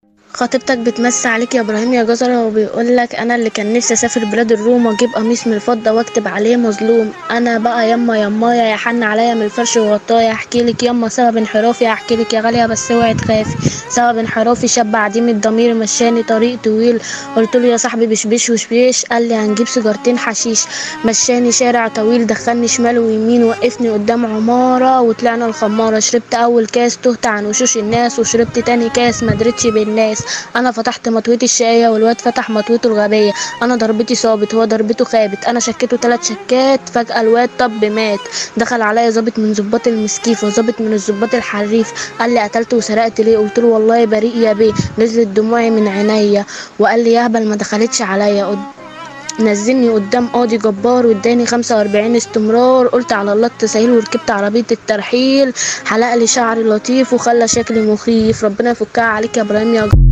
خطيبتك بتمسي عليك يا ابراهيم يا جزرة وبيقول لك انا اللي كان نفسي اسافر بلاد الروم واجيب قميص من الفضه واكتب عليه مظلوم انا بقى يما يمايا يا حن عليا من الفرش وغطايا احكي لك يما سبب انحرافي احكي لك يا غاليه بس اوعي تخافي سبب انحرافي شاب عديم الضمير مشاني طريق طويل قلت له يا صاحبي بشبش وشبيش قال لي هنجيب سيجارتين حشيش مشاني شارع طويل دخلني شمال ويمين وقفني قدام عماره وطلعنا الخماره شربت اول كاس تهت عن وشوش الناس وشربت تاني كاس ما درتش بالناس انا فتحت مطويتي الشقيه والواد فتح مطويته الغبيه انا ضربتي صابت هو ضربته خابت انا شكيته ثلاث شكات فجاه الواد طب مات دخل عليا ظابط من ظباط المسكيف وظابط من الظباط الحريف قال لي قتلت وسرقت ليه قلت له والله بريء يا بيه نزلت دموعي من عينيا وقال لي يهبل ما دخلتش عليا قد- نزلني قدام قاضي جبار واداني 45 استمرار قلت على الله التسهيل وركبت عربية الترحيل حلق لي شعري لطيف وخلى شكلي مخيف ربنا يفكها عليك يا ابراهيم يا